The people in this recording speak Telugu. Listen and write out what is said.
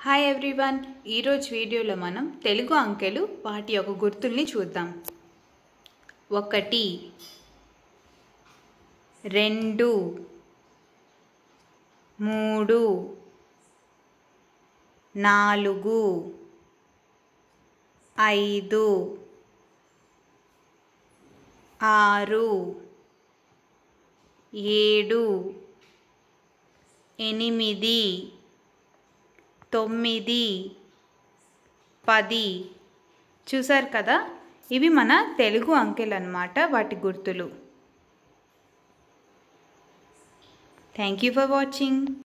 హాయ్ ఎవ్రీవన్ ఈరోజు వీడియోలో మనం తెలుగు అంకెలు వాటి యొక్క గుర్తుల్ని చూద్దాం ఒకటి రెండు మూడు నాలుగు ఐదు ఆరు ఏడు ఎనిమిది తొమ్మిది పది చూసారు కదా ఇవి మన తెలుగు అంకెలు అన్నమాట వాటి గుర్తులు థ్యాంక్ యూ ఫర్ వాచింగ్